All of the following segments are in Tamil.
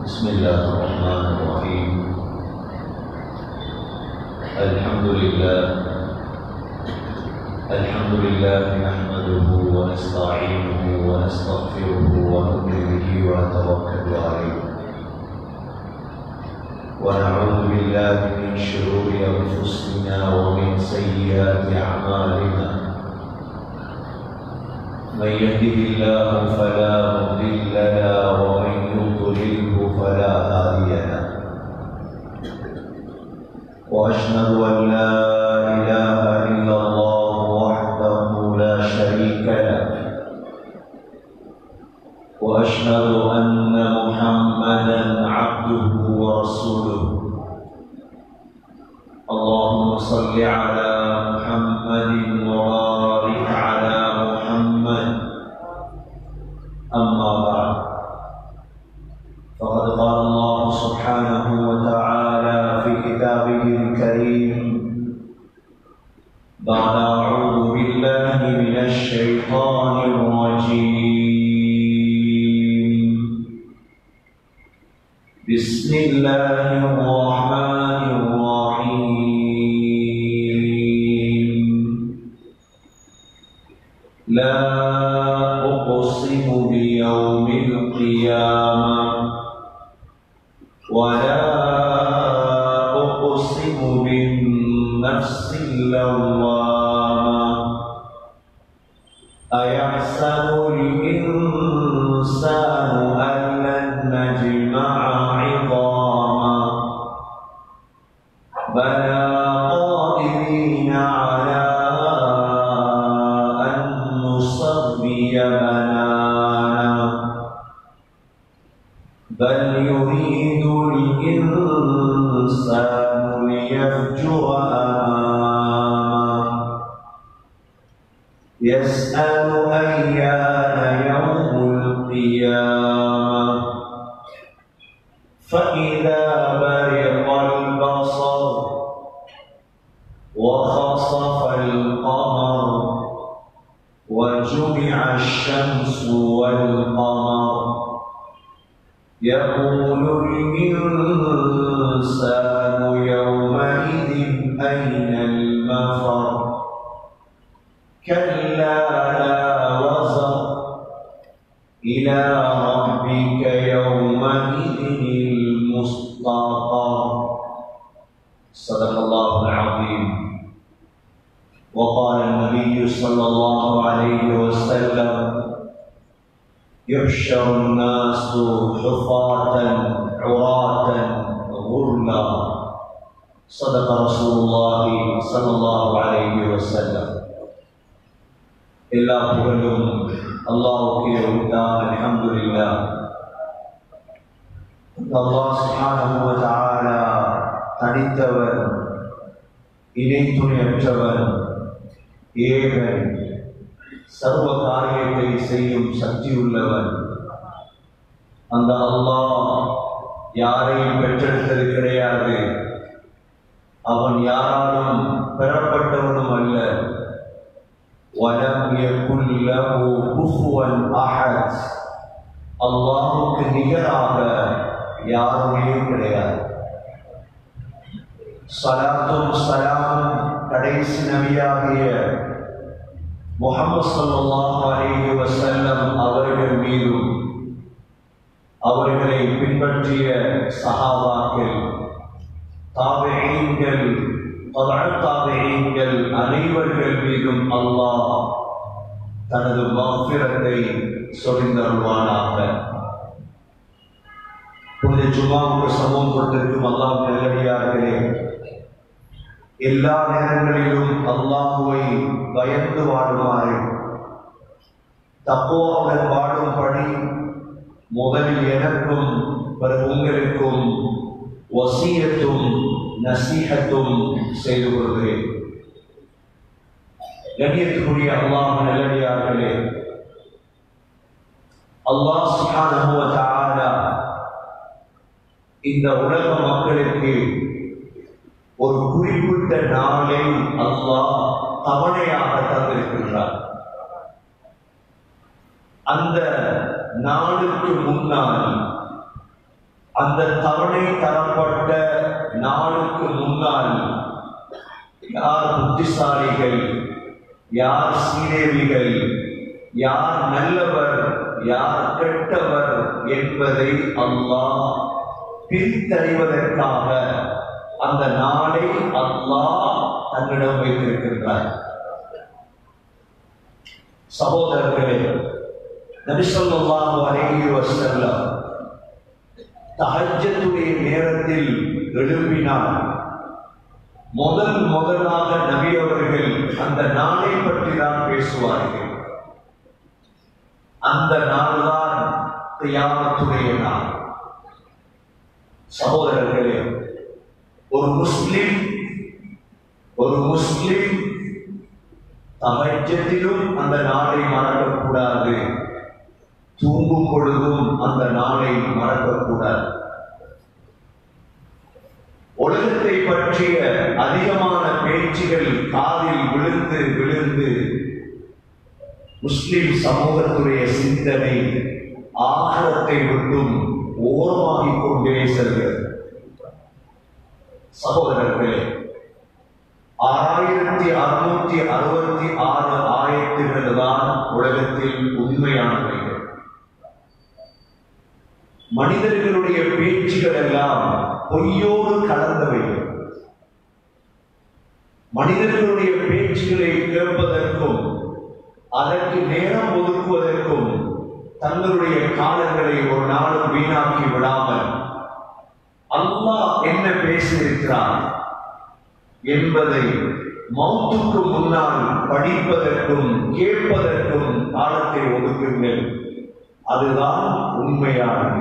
بسم الله الرحمن الرحيم الحمد لله الحمد لله نحمده ونستعينه ونستغفره ونؤمن به ونتوكل عليه ونعوذ بالله من شرور انفسنا ومن سيئات اعمالنا من يهده الله فلا مضل له ومن يضلله فلا هادي له واشهد ان لا اله الا الله وحده لا شريك له واشهد ان محمدا عبده ورسوله اللهم صل على محمد وبارك على محمد اما بعد فقد قال الله سبحانه وتعالى في كتابه الكريم بعد اعوذ بالله من الشيطان الرجيم بسم الله الرحمن الرحيم لا أقسم بيوم القيامة ولا أقسم بالنفس اللوامة أيحسب الإنسان أن لن نجمع عظاما بلى قادرين على أن نصبي بنانا بل يريد الإنسان ليفجر أمامه يسأل أيان يوم القيامة فإذا برق البصر وخسف القمر وجمع الشمس والقمر يقول الإنسان يومئذ أين المفر كلا لا وزر إلى ربك يومئذ المستقر صدق الله العظيم وقال النبي صلى الله عليه وسلم يحشر الناس حفاة عراة غرلا صدق رسول الله صلى الله عليه وسلم எல்லா புகழும் அல்லாஹ்வுக்கே உரித்தான் அல்ஹம்துலில்லாஹ் அல்லாஹ் சுப்ஹானஹு வ தஆலா தனித்தவர் இணை துணையற்றவர் ஏகன் சர்வ காரியத்தை செய்யும் சக்தியுள்ளவன் அந்த அல்லாஹ் யாரையும் பெற்றெடுத்தது கிடையாது அவன் யாராலும் பெறப்பட்டவனும் அல்ல ولم يكن له كفوا احد அல்லாஹ்வுக்கு நிகராக யாருமே கிடையாது சலாத்தும் சலாமும் கடைசி நபியாகிய முகமது ஸல்லல்லாஹு அலைஹி வஸல்லம் அவர்கள் மீதும் அவர்களை பின்பற்றிய சஹாபாக்கள் தாபிஈன்கள் தாபிஈன்கள் அனைவர்கள் மீதும் அல்லாஹ் தனது மஃபிரத்தை சொரிந்தருள்வானாக புனித ஜுமாவுக்கு சமூகம் கொண்டிருக்கும் அல்லாஹ் நல்லடியார்களே எல்லா நேரங்களிலும் அல்லாஹுவை பயந்து வாழுமாறு தப்போவுடன் வாழும்படி முதலில் எனக்கும் பிறகு உங்களுக்கும் வசியத்தும் நசீகத்தும் செய்து கொள்கிறேன் கண்ணியத்துக்குரிய அல்லாஹ் நல்லடியார்களே அல்லாஹ் சுப்ஹானஹு வ தஆலா இந்த உலக மக்களுக்கு ஒரு குறிப்பிட்ட நாளை அல்லாஹ் தவணையாக தந்திருக்கின்றார் அந்த நாளுக்கு முன்னால் அந்த தவணை தரப்பட்ட நாளுக்கு முன்னால் யார் புத்திசாலிகள் யார் சீதேவிகள் யார் நல்லவர் யார் கெட்டவர் என்பதை அல்லாஹ் பிரித்தறிவதற்காக அந்த நாளை அல்லாஹ் தன்னிடம் வைத்திருக்கின்றார் சகோதரர்களே நபிசல்லாஹு அலைஹி வஸல்லம் தஹஜ்ஜத்துடைய நேரத்தில் எழுப்பினார் முதல் முதலாக நபி அவர்கள் அந்த நாளை பற்றி தான் பேசுவார்கள் அந்த நாள்தான் கியாமத்துடைய நாள் சகோதரர்களே ஒரு முஸ்லிம் ஒரு முஸ்லிம் தகஜத்திலும் அந்த நாளை மறக்கக்கூடாது தூங்கும் பொழுதும் அந்த நாளை மறக்கக்கூடாது உலகத்தை பற்றிய அதிகமான பேச்சுகள் காதில் விழுந்து விழுந்து முஸ்லிம் சமூகத்துடைய சிந்தனை ஆகலத்தை விட்டும் ஓரமாகிக் கொண்டே செல்கிறது சகோதரர்களே ஆறாயிரத்தி அறுநூத்தி அறுபத்தி ஆறு ஆயிரத்துகள் தான் உலகத்தில் உண்மையானவைகள் மனிதர்களுடைய பேச்சுகள் எல்லாம் பொய்யோடு கலந்தவைகள் மனிதர்களுடைய பேச்சுகளை கேட்பதற்கும் அதற்கு நேரம் ஒதுக்குவதற்கும் தங்களுடைய காலங்களை ஒரு நாளும் வீணாக்கி விடாமல் அல்லாஹ் என்ன பேசியிருக்கிறார் என்பதை மௌத்துக்கு முன்னால் படிப்பதற்கும் கேட்பதற்கும் காலத்தை ஒதுக்குங்கள் அதுதான் உண்மையானது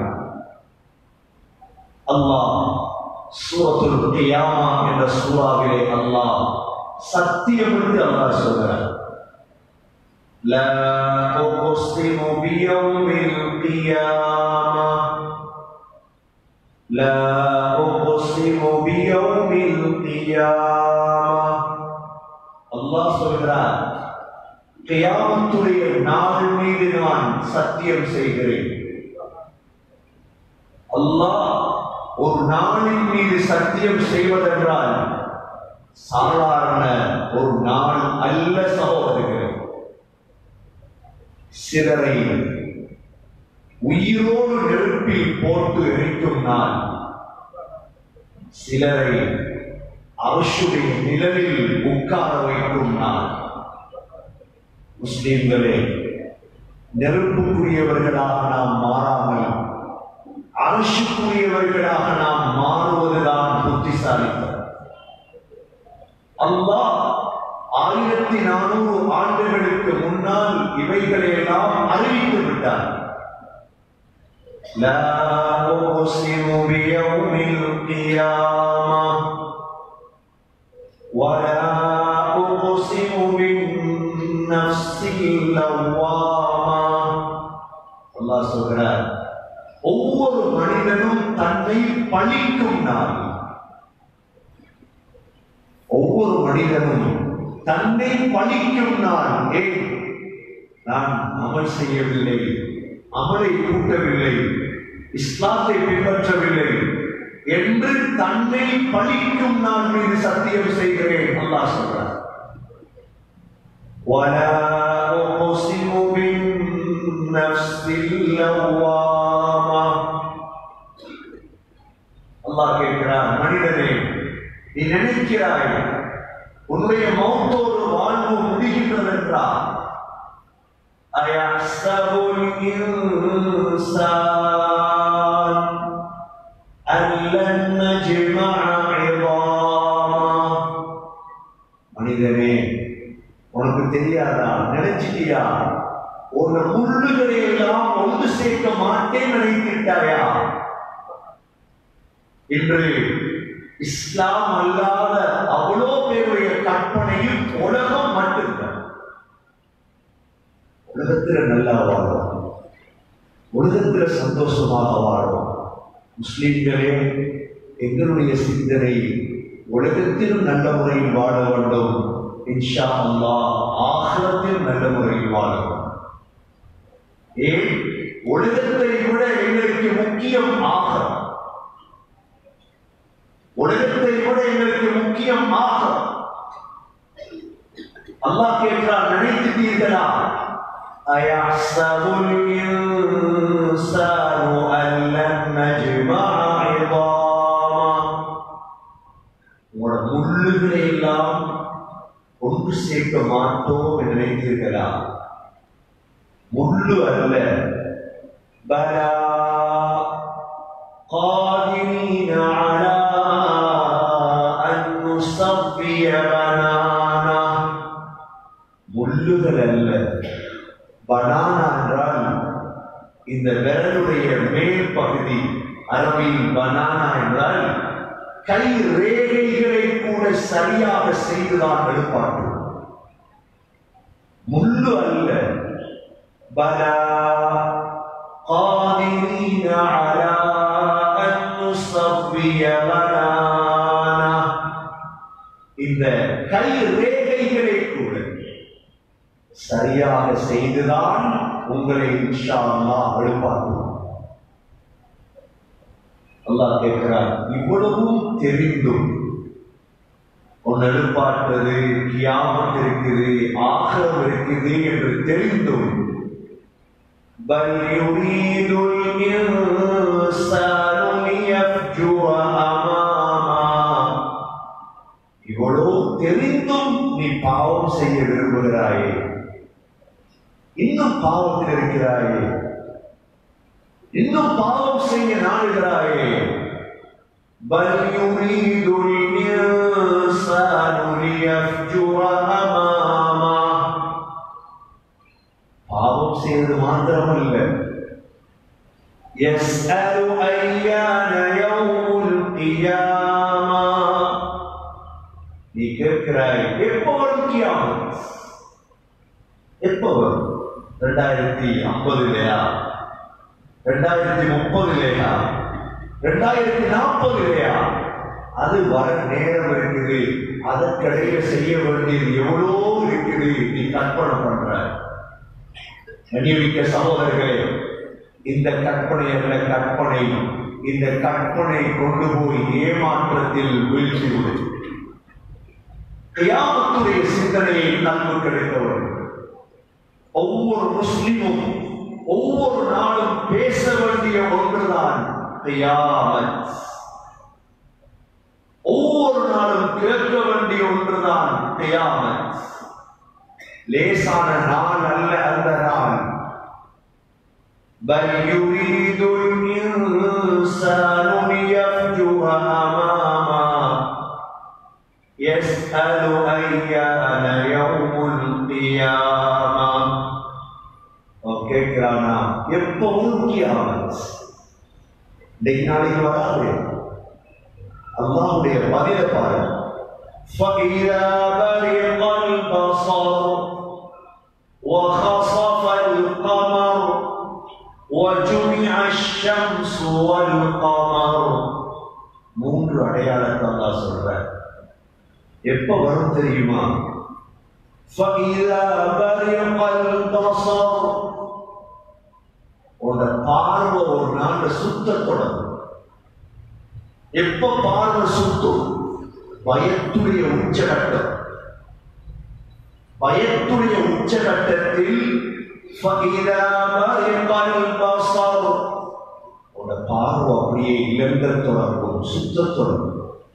அல்லாஹ் சூரத்துல் கியாமா என்ற சூறாவிலே அல்லாஹ் சத்தியம் என்று அல்லாஹ் சொல்கிறார் لا أقسم بيوم القيامة لا أقسم بيوم القيامة அல்லாஹ் சொல்கிறார் கியாமத்துடைய நாள் மீது நான் சத்தியம் செய்கிறேன் அல்லாஹ் ஒரு நாளின் மீது சத்தியம் செய்வதென்றால் சாதாரண ஒரு நாள் அல்ல சகோதரர்கள் சிலரை உயிரோடு நெருப்பில் போட்டு எரிக்கும் நாள் சிலரை அரசுடைய நிழலில் உட்கார வைக்கும் நாள் முஸ்லிம்களே நெருப்புக்குரியவர்களாக நாம் மாறாமல் அரசுக்குரியவர்களாக நாம் மாறுவதுதான் புத்திசாலித்தனம் அல்லாஹ் ஆயிரத்தி நானூறு ஆண்டுகளுக்கு முன்னால் இவைகளை எல்லாம் அறிவித்து விட்டார் لا أقسم بيوم القيامة ولا أقسم بالنفس اللوامة الله சொல்கிறார் ஒவ்வொரு மனிதனும் தன்னை பழிக்கும் நாள் ஒவ்வொரு மனிதனும் தன்னை பழிக்கும் நாள் ஏன் நான் அமல் செய்யவில்லை அமலை கூட்டவில்லை இஸ்லாத்தை பின்பற்றவில்லை என்று தன்னை பழிக்கும் நாள் மீது சத்தியம் செய்கிறேன் அல்லாஹ் சொல்றார் ولا أقسم بالنفس اللوامة அல்லாஹ் கேட்கிறார் மனிதனே நீ நினைக்கிறாய் உன்னுடைய மௌத்தோடு வாழ்வு முடிகின்றது என்றால் أيحسب الإنسان أن لن نجمع عظاما மனிதனே உனக்கு தெரியாதா நினைச்சிட்டியா ஒரு முள்ளுகளை எல்லாம் ஒன்று சேர்க்க மாட்டேன் நினைத்திட்டாயா இன்று இஸ்லாம் அல்லாத அவ்வளோ பேருடைய கற்பனையில் உலகம் மட்டும்தான் உலகத்துல நல்லா வாழும் உலகத்துல சந்தோஷமாக வாழும் முஸ்லிம்களே எங்களுடைய சிந்தனை உலகத்திலும் நல்ல முறையில் வாழ வேண்டும் இன்ஷா அல்லாஹ் ஆகலத்தில் நல்ல முறையில் வாழ வேண்டும் ஏன் உலகத்தை விட எங்களுக்கு முக்கியம் ஆகலம் அல்லாஹ் கேட்கிறார் நினைத்துட்டீர்களா أيحسب الإنسان أن لن نجمع عظاما உங்களோட முள்ளுகளை எல்லாம் ஒன்று சேர்க்க மாட்டோம் என்று நினைத்தீர்களா முள்ளு அல்ல பலா قادرين على أن نصفي بنانا முள்ளுகள் அல்ல பனானா என்றால் இந்த விரலுடைய மேல் பகுதி அரபியில் பனானா என்றால் கை ரேகைகளை கூட சரியாக செய்துதான் எழுப்பார்கள் முள்ளு அல்ல பலா قادرين على أن نصفي بنانا இந்த கை ரேகைகளை கூட சரியாக செய்துதான் உங்களை இன்ஷா அல்லாஹ் எழுப்பார்கள் அல்லாஹ் கேட்கிறார் இவ்வளவும் தெரிந்தும் உன் எழுப்பாட்டுறது கியாமத் இருக்குது ஆகரம் இருக்குது என்று தெரிந்தும் بل يريد الإنسان ليفجر أماما இவ்வளோ தெரிந்தும் நீ பாவம் செய்ய விரும்புகிறாயே இன்னும் பாவத்தில் இருக்கிறாயே இன்னும் பாவம் செய்ய நாடுகிறாயே بل يريد الإنسان ليفجر أمامه பாவம் செய்வது மாத்திரமல்ல يسأل أيان يوم القيامة நீ கேட்கிறாய் எப்போ வரும் கியாமத் எப்போ வரும் ரெண்டாயிரத்தி ஐம்பதுலையா ரெண்டாயிரத்தி முப்பதுலையா ரெண்டாயிரத்தி நாற்பதுலையா அது வர நேரம் இருக்குது அதற்கிடையில செய்ய வேண்டியது எவ்வளோ இருக்குது நீ கற்பனை பண்ற கண்ணியமிக்க சகோதரர்களே இந்த கற்பனை அல்ல கற்பனை இந்த கற்பனை கொண்டு போய் ஏமாற்றத்தில் வீழ்ச்சி விடும் கியாமத்துடைய சிந்தனையை நன்கு கிடைத்தவர் ஒவ்வொரு முஸ்லிமும் ஒவ்வொரு நாளும் பேச வேண்டிய ஒன்றுதான் கியாமத் ஒவ்வொரு நாளும் கேட்க வேண்டிய ஒன்றுதான் கியாமத் லேசான நாள் அல்ல அந்த நாள் بل يريد الإنسان ليفجر أمامه يسأل أيان يوم القيامة கேட்கிறானா எப்பவும் கியாமத் இன்னைக்கு நாளைக்கு வராது அல்லாஹ்வுடைய பதில பாரு فإذا برق البصر وخصف القمر وجمع الشمس والقمر மூன்று அடையாளத்தை அல்லாஹ் சொல்றார் எப்ப வரும் தெரியுமா فإذا برق البصر உன்னோட பார்வை ஒரு நாள் சுத்த தொடங்கும் எப்ப பார்வை சுத்தும் பயத்துடைய உச்சகட்டம் பயத்துடைய உச்சகட்டத்தில் فإذا برق البصر உன்னோட பார்வை அப்படியே இழந்த தொடங்கும் சுத்த தொடங்கும்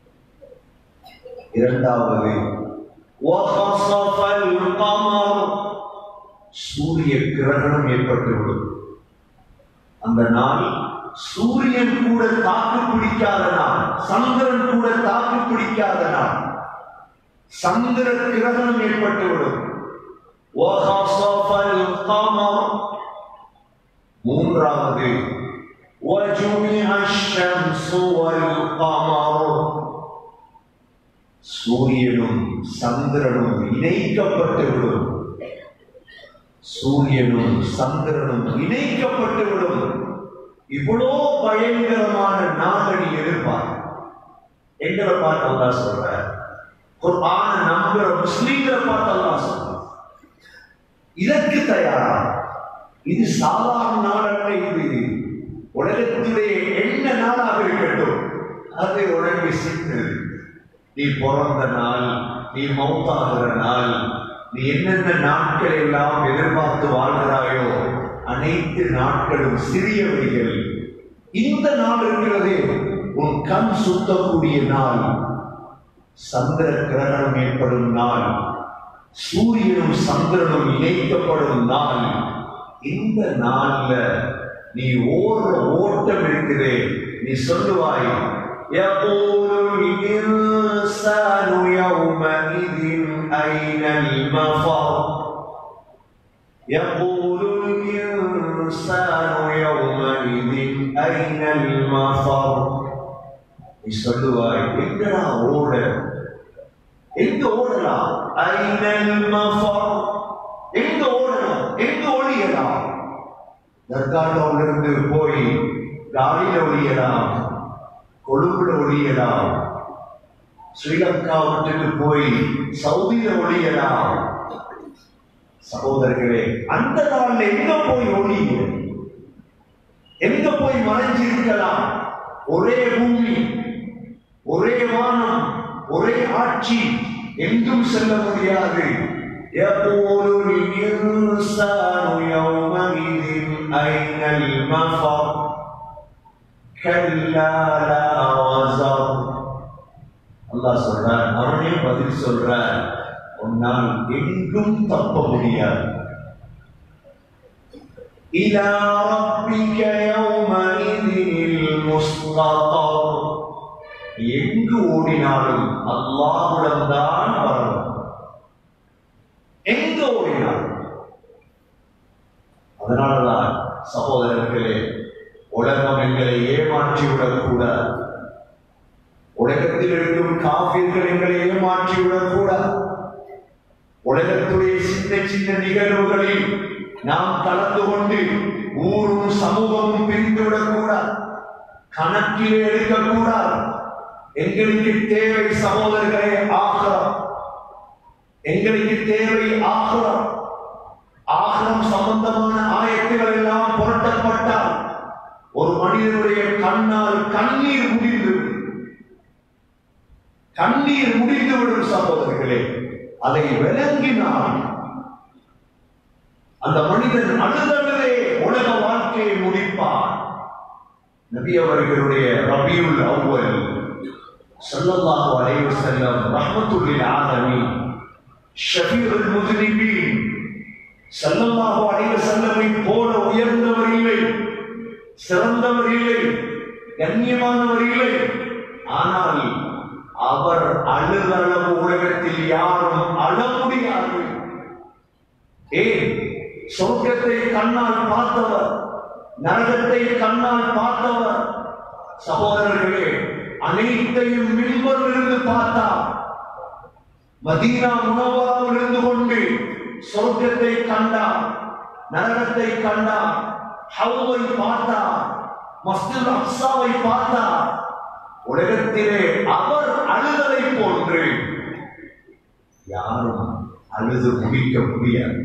இரண்டாவது وخسف القمر சூரிய கிரகணம் ஏற்பட்டுவிடும் அந்த நாள் சூரியன் கூட தாக்கு பிடிக்காத நாள் சந்திரன் கூட தாக்கு பிடிக்காத நாள் சந்திர கிரகணம் ஏற்பட்டுவிடும் وخسف القمر மூன்றாவது وجمع الشمس والقمر சூரியனும் சந்திரனும் இணைக்கப்பட்டுவிடும் சூரியனும் சந்திரனும் இணைக்கப்பட்டுவிடும் இவ்வளோ பயங்கரமான நாளடி எதிர்ப்பார் எங்களை பார்த்து அல்லா சொல்ற குர்ஆன நம்புற முஸ்லீம்களை பார்த்து அல்லா சொல்ற இதற்கு தயாரா இது சாதாரண நாளல்ல இது உலகத்துடைய என்ன நாளாக இருக்கட்டும் அது உனக்கு சின்னது நீ பிறந்த நாள் நீ மௌத்தாகிற நாள் நீ என்னென்ன நாட்கள் எல்லாம் எதிர்பார்த்து வாழ்கிறாயோ அனைத்து நாட்களும் சிறியவைகள் இந்த நாள் இருக்கிறதே உன் கண் சுத்தக்கூடிய நாள் சந்திர கிரகணம் ஏற்படும் நாள் சூரியனும் சந்திரனும் இணைக்கப்படும் நாள் இந்த நாள்ல நீ ஓடுற ஓட்டம் இருக்கிறே நீ சொல்லுவாய் يقول الإنسان يومئذ أين المفر يقول الإنسان يومئذ أين المفر நீ சொல்லுவாய் எங்கடா ஓட எங்க ஓடலாம் ஐநல் மஃபர் எங்க ஓடலாம் எங்க ஒளியலாம் தர்காட்டோல இருந்து போய் காலில ஒளியலாம் கொழும்புல ஒளியலாம் ஸ்ரீலங்கா விட்டுட்டு போய் சவுதியில ஒளியலாம் சகோதரர்களே அந்த நாள்ல எங்க போய் ஒளிய எங்க போய் மறைஞ்சிருக்கலாம் ஒரே பூமி ஒரே வானம் ஒரே ஆட்சி எங்கும் செல்ல முடியாது يقول الإنسان يومئذ أين المفر كلا لا وزر அல்லாஹ் சொல்றார் அவனே பதில் சொல்றார் உன்னால் எங்கும் தப்ப முடியாது إلى ربك يومئذ المستقر எங்கு ஓடினாலும் அல்லாஹ்விடம் தான் வரணும் எங்க ஓடினாலும் அதனாலதான் சகோதரர்களே உலகம் எங்களை ஏமாற்றி விடக்கூடாது உலகத்தில் இருக்கும் காவியர்கள் எங்களை ஏமாற்றி விடக்கூடாது உலகத்துடைய சின்ன சின்ன நிகழ்வுகளில் நாம் கலந்து கொண்டு ஊரும் சமூகமும் பிரிந்து விடக்கூடாது கணக்கில் எடுக்கக்கூடாது எங்களுக்கு தேவை சகோதரர்களே ஆகரம் எங்களுக்கு தேவை ஆகரம் ஆகரம் சம்பந்தமான ஆயத்துகள் எல்லாம் புரட்டப்பட்டால் ஒரு மனிதனுடைய கண்ணால் கண்ணீர் முடிந்து கண்ணீர் முடிந்துவிடும் சகோதரர்களே அதை விளங்கினால் அந்த மனிதன் அழுதழுதே உலக வாழ்க்கையை முடிப்பார் நபி அவர்களுடைய ரபியுல் அவ்வல் ஸல்லல்லாஹு அலைஹி வஸல்லம் ரஹ்மத்துல் லில் ஆலமீன் ஷஃபீஉல் முஸ்லிமீன் ஸல்லல்லாஹு அலைஹி வஸல்லமை போல உயர்ந்தவர் இல்லை சிறந்தவர் இல்லை கண்ணியமானவர் இல்லை ஆனால் அவர் அழுதளவு உலகத்தில் யாரும் அழ முடியாது ஏன் சொர்க்கத்தை கண்ணால் பார்த்தவர் நரகத்தை கண்ணால் பார்த்தவர் சகோதரர்களே அனைத்தையும் மின்பரிலிருந்து பார்த்தார் மதீனா உணவரால் இருந்து கொண்டு சொர்க்கத்தை கண்டார் நரகத்தை கண்டார் ஹவுவை பார்த்தார் மஸ்ஜித் அக்ஸாவை பார்த்தார் உலகத்திலே அவர் அழுதலை போன்று யாரும் அழுது முடிக்க முடியாது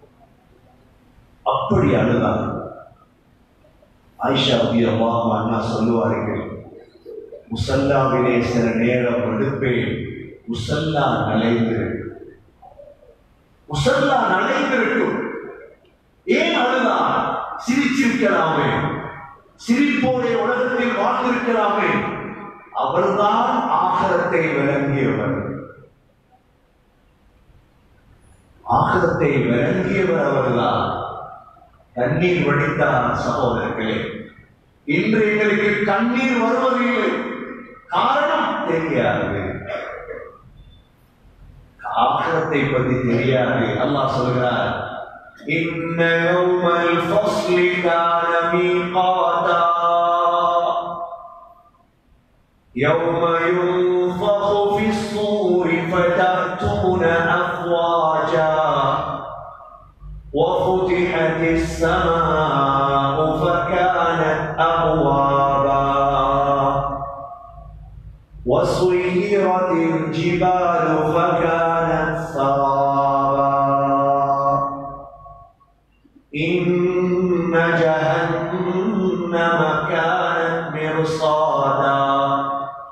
அப்படி அழுதார் ஆயிஷா அபி அல்லாஹ் அண்ணா சொல்லுவார்கள் முசல்லாவிலே சில நேரம் எடுப்பேன் முசல்லா நலைந்திருக்கும் முசல்லா நலைந்திருக்கும் ஏன் அழுதார் சிரிச்சிருக்கலாமே சிரிப்போடைய உலகத்தில் வாழ்ந்திருக்கலாமே அவர்தான் ஆகரத்தை விளங்கியவர் ஆகரத்தை விளங்கியவர் அவர்தான் கண்ணீர் வடித்தார் சகோதரர்களே இன்று எங்களுக்கு கண்ணீர் வருவதில்லை காரணம் தெரியாது ஆகரத்தை பற்றி தெரியாது அல்லாஹ் சொல்கிறார் إن يوم الفصل كان ميقاتا يوم ينفخ في الصور فتأتون أفواجا وفتحت السماء فكانت أبوابا وسيرت الجبال فكانت سرابا إن جهنم كانت مرصادا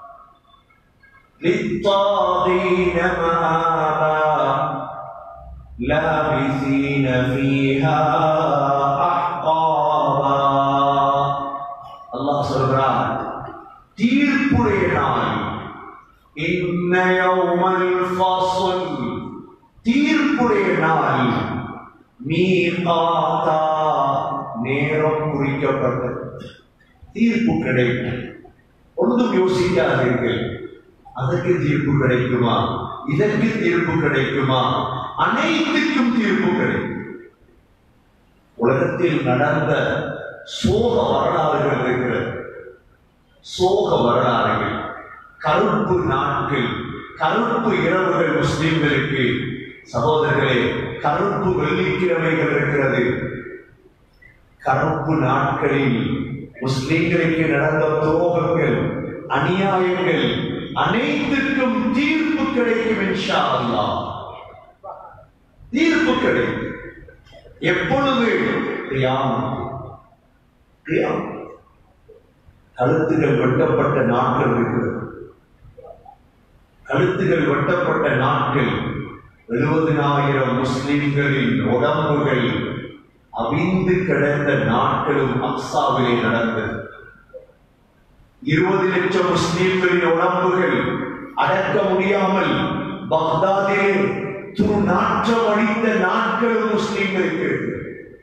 للطاغين مآبا لابثين فيها أحقابا அல்லாஹ் சொல்றான் தீர்ப்புடைய நாள் இன்ன யௌமல் ஃபஸ்ல் தீர்ப்புடைய நாள் மீகாதா நேரம் குறிக்கப்பட்டது தீர்ப்பு கிடைக்கும் ஒன்றும் யோசிக்காதீர்கள் அதற்கு தீர்ப்பு கிடைக்குமா இதற்கு தீர்ப்பு கிடைக்குமா அனைத்துக்கும் தீர்ப்பு கிடைக்கும் உலகத்தில் நடந்த சோக வரலாறுகள் இருக்கிறது சோக வரலாறுகள் கருப்பு நாட்கள் கருப்பு இரவுகள் முஸ்லிம்களுக்கு சகோதரர்களே கருப்பு வெள்ளிக்கிழமைகள் இருக்கிறது கருப்பு நாட்களில் முஸ்லிம்களுக்கு நடந்த துரோகங்கள் அநியாயங்கள் அனைத்துக்கும் தீர்ப்பு கிடைக்கும் இன்ஷா அல்லாஹ் தீர்ப்பு கிடைக்கும் எப்பொழுது கியாமத். கியாமத். கழுத்துகள் வெட்டப்பட்ட நாட்கள் இருக்கிறது கழுத்துகள் வெட்டப்பட்ட நாட்கள் எழுபதினாயிரம் முஸ்லிம்களின் உடம்புகள் அவிந்து கிடந்த நாட்களும் அக்சாவிலே நடந்தது இருபது லட்சம் முஸ்லிம்களின் உடம்புகள் அடக்க முடியாமல் பக்தாதிலே துரு நாற்றம் அடித்த நாட்களும் முஸ்லிம்களுக்கு இருக்கிறது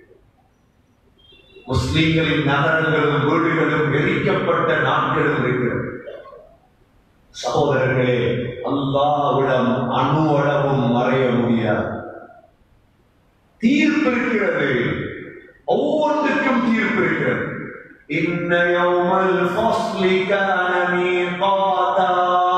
முஸ்லிம்களின் நகரங்களும் வீடுகளும் எரிக்கப்பட்ட நாட்களும் இருக்கிறது சகோதரர்களே அல்லாவிடம் அணு அளவும் மறைய முடியாது தீர்ப்பு இருக்கிறது ஒவ்வொன்றுக்கும் தீர்ப்பு இருக்கிறது இன்ன யௌமல் ஃபஸ்லி கான மீகாதா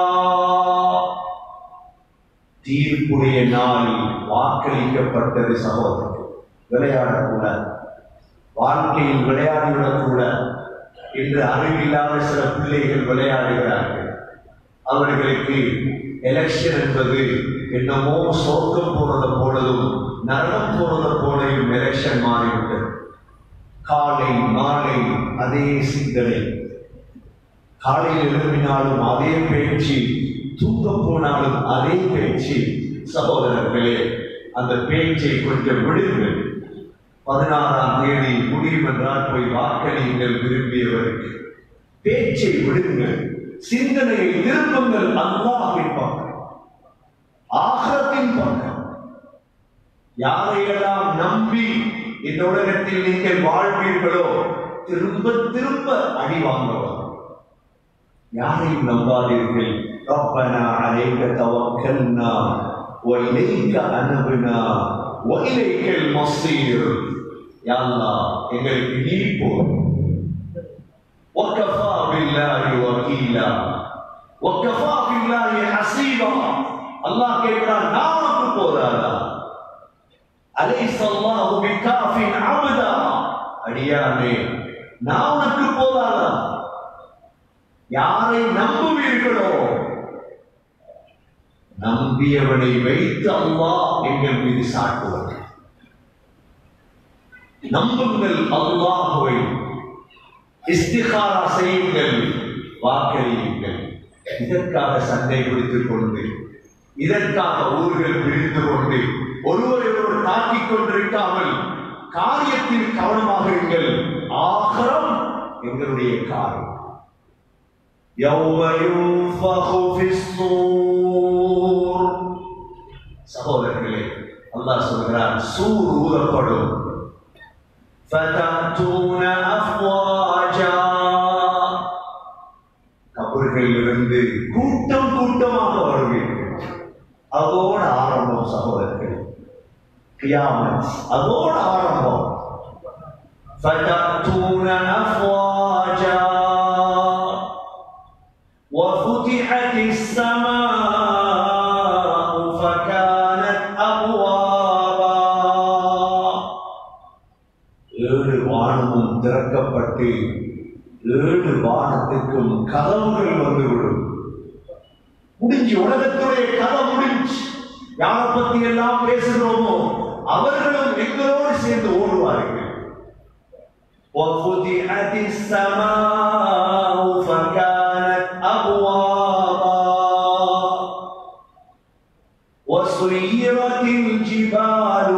தீர்ப்புடைய நாளில் வாக்களிக்கப்பட்டது சகோதரர் விளையாடக்கூடாது வாழ்க்கையில் விளையாடிவிடக்கூடாது இன்று அறிவில்லாத சில பிள்ளைகள் விளையாடுகிறார்கள் அவர்களுக்கு எலெக்ஷன் என்பது என்னமோ சொர்க்கம் போனது போலதும் நரகம் போனது போலையும் எலெக்ஷன் மாறிவிட்டது காலை மாலை அதே சிந்தனை காலையில் எழுப்பினாலும் அதே பேச்சு தூங்க போனாலும் அதே பேச்சு சகோதரர்களே அந்த பேச்சை கொஞ்சம் விடுங்கள் பதினாறாம் தேதி முடியும் என்றால் போய் வாக்களியுங்கள் விரும்பியவருக்கு பேச்சை விடுங்கள் சிந்தனையை திரும்புங்கள் அல்லாஹின் பக்கம் ஆகத்தின் பக்கம் யாரையெல்லாம் நம்பி இந்த உலகத்தில் நீங்கள் வாழ்வீர்களோ திரும்ப திரும்ப அடி வாங்குவார் யாரையும் நம்பாதீர்கள் ربنا عليك توكلنا وإليك أنبنا وإليك المصير يا الله எங்களுக்கு நீ போதும் وكفى بالله وكيلا وكفى بالله حسيبا அல்லாஹ் கேட்கிறான் நான் உனக்கு போதாதா அலைஸ் அல்லாஹு பிகாஃபின் அபதா அடியானே நான் உனக்கு போதாதா யாரை நம்புவீர்களோ நம்பியவனை வைத்து அல்லாஹ் எங்கள் மீது சாட்டுவது நம்புங்கள் அல்லாஹுவை இஸ்திகாரா செய்யுங்கள் வாக்களியுங்கள் இதற்காக சண்டை பிடித்துக் கொண்டு இதற்காக ஊர்கள் பிரிந்து கொண்டு ஒருவரை ஒருவர் தாக்கிக் கொண்டிருக்காமல் காரியத்தில் கவனமாக இருங்கள் ஆகரம் எங்களுடைய காரியம் يوم ينفخ في الصور சகோதரர்களே அல்லாஹ் சொல்கிறார் சூர் ஊதப்படும் فتأتون أفواجا கபர்களில் இருந்து கூட்டம் கூட்டமாக வருவீர்கள் அதோட ஆரம்பம் சகோதரர்கள் கியாமத் அதோட ஆரம்பம் فتأتون أفواجا وفتحت السماء فكانت أبوابا ஏழு வானமும் திறக்கப்பட்டு ஏழு வானத்துக்கும் கதவுகள் வந்துவிடும் முடிஞ்சு உலகத்துடைய கதை முடிஞ்சு யாரை பத்தி எல்லாம் பேசுகிறோமோ அவர்களும் எங்களோடு சேர்ந்து ஓடுவார்கள் وفتحت السماء فكانت أبوابا وسيرت الجبال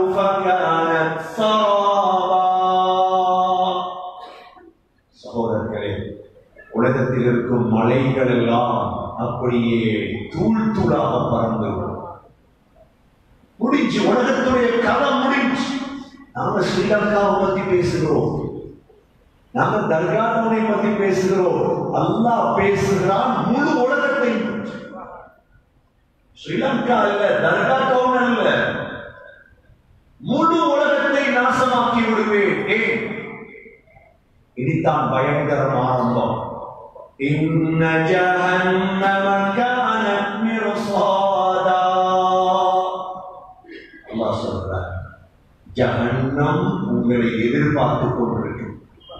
சகோதரர்களே உலகத்தில் இருக்கும் மலைகள் எல்லாம் அப்படியே தூள் தூளாக பறந்து விடும். முடிஞ்சு உலகத்துடைய கதை முடிஞ்சு நாம ஸ்ரீலங்காவை பத்தி பேசுகிறோம் நாம தர்காவுனை பத்தி பேசுகிறோம் அல்லாஹ் பேசுகிறான் முழு உலகத்தை பற்றி. ஸ்ரீலங்கா இல்ல தர்கா கவுன் அல்ல முழு உலகத்தை நாசமாக்கி விடுவேன் ஏன் இனித்தான் பயங்கரம் ஆரம்பம் إن جهنم كانت مرصادا அல்லாஹ் சொல்றார் ஜஹன்னம் உங்களை எதிர்பார்த்து கொண்டிருக்கும்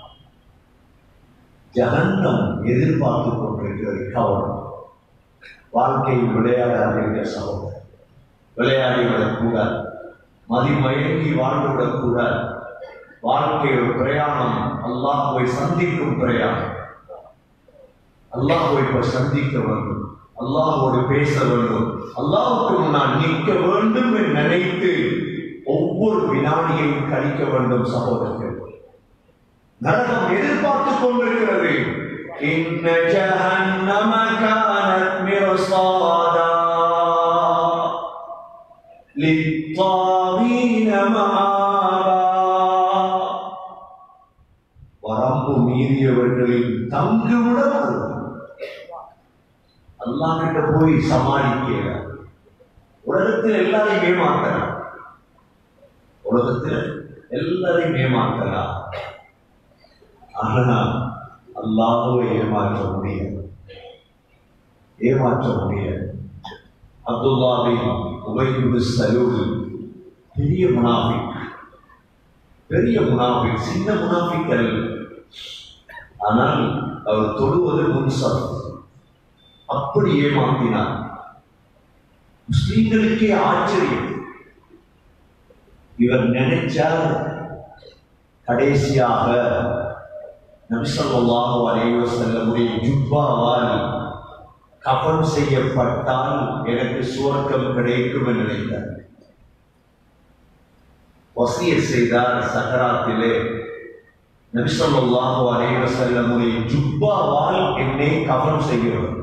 ஜஹன்னம் எதிர்பார்த்து கொண்டிருக்கிறது கவனம் வாழ்க்கையில் விளையாடாதீங்க சகோதரர் விளையாடி விடக்கூடாது மதிமயங்கி வாழ்ந்து விடக்கூடாது வாழ்க்கை ஒரு பிரயாணம் அல்லாஹ்வை சந்திக்கும் பிரயாணம் அல்லாஹ்வை இப்ப சந்திக்க வேண்டும் அல்லாஹ்வோடு பேச வேண்டும் அல்லாஹ்வுக்கு முன்னால் நிற்க வேண்டும் என்று நினைத்து ஒவ்வொரு வினாடியையும் கழிக்க வேண்டும் சகோதரர்கள் நரகம் எதிர்பார்த்துக் கொண்டிருக்கிறது இன்ன ஜஹன்னம கானத் மிர்சாதா லித்தாகீன மஆபா வரம்பு மீறியவர்களின் தங்குவிடம் அது. அல்லாஹ் கிட்ட போய் சமாளிக்க உலகத்தில் எல்லாரையும் ஏமாத்தலாம் உலகத்தில் எல்லாரையும் ஏமாத்தலாம் ஆனா அல்லாஹுவை ஏமாற்ற முடியாது ஏமாற்ற முடியாது அப்துல்லாவின் உபயோக சலூல் பெரிய முனாஃபிக் பெரிய முனாஃபிக் சின்ன முனாஃபிக் அல்ல ஆனால் அவர் தொழுவது முன்சார் அப்படி ஏமாத்தினார் முஸ்லீம்களுக்கே ஆச்சரியம் இவர் நினைச்சால் கடைசியாக நபிசல்லாஹு அலைஹி வஸல்லமுடைய ஜுப்பாவால் கஃன் செய்யப்பட்டால் எனக்கு சுவர்க்கம் கிடைக்கும் என்று நினைத்தார் வசியத் செய்தார் சக்கராத்திலே நபிசல்லாஹு அலைஹி வஸல்லமுடைய ஜுப்பாவால் என்னை கஃன் செய்கிறவர்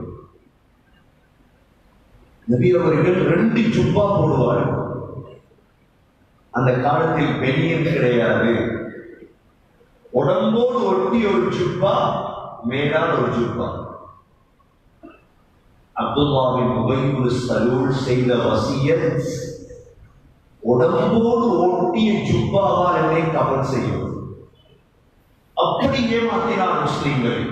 நபி அவர்கள் ரெண்டு ஜுப்பா போடுவார்கள் அந்த காலத்தில் பெரியன் கிடையாது உடம்போடு ஒட்டி ஒரு ஜுப்பா மேலால் ஒரு ஜுப்பா அப்துல்லாவின் உபயுல் சலூல் செய்த வசியத் உடம்போடு ஒட்டிய ஜுப்பாவால் என்னை கவல் செய்யும் அப்படி ஏமாத்தினார் முஸ்லிம்கள்